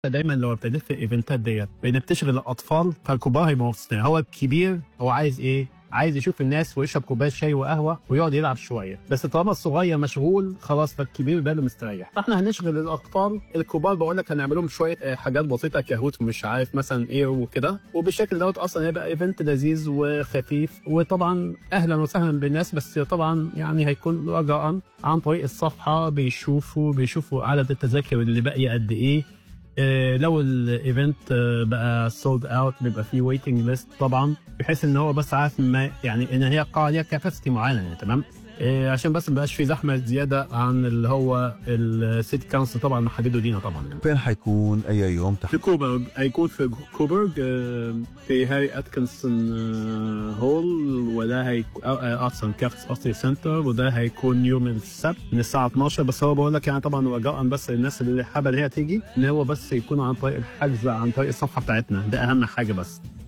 دايما لو ابتديت في الايفنتات ديت بانك تشغل الاطفال فالكبار هيبقوا مبسوطين هو الكبير هو عايز ايه؟ عايز يشوف الناس ويشرب كوبايه شاي وقهوه ويقعد يلعب شويه بس طالما الصغير مشغول خلاص فالكبير باله مستريح فاحنا هنشغل الاطفال الكبار بقول لك هنعمل لهم شويه آه، حاجات بسيطه كهوت ومش عارف مثلا ايه وكده وبالشكل دوت اصلا هيبقى ايفنت لذيذ وخفيف وطبعا اهلا وسهلا بالناس بس طبعا يعني هيكون رجاء عن طريق الصفحه بيشوفوا بيشوفوا عدد التذاكر اللي باقيه قد ايه آه، لو الايفنت آه، بقى سولد اوت بيبقى فيه ويتنج ليست طبعا بحيث ان هو بس عارف ما يعني ان هي قاعه ليها كاباسيتي معينه يعني تمام آه، عشان بس ما يبقاش في زحمه زياده عن اللي هو السيتي كونسل طبعا محدده لينا طبعا يعني. فين حيكون اي يوم في تحت كوبرغ هيكون في كوبرغ آه، في هاري اتكنسون آه، هول وده هيكون اصلا كافس اوستري سنتر وده هيكون يوم السبت من الساعه 12 بس هو بقول لك يعني طبعا رجاء بس الناس اللي حابه ان هي تيجي ان هو بس يكون عن طريق الحجز عن طريق الصفحه بتاعتنا ده اهم حاجه بس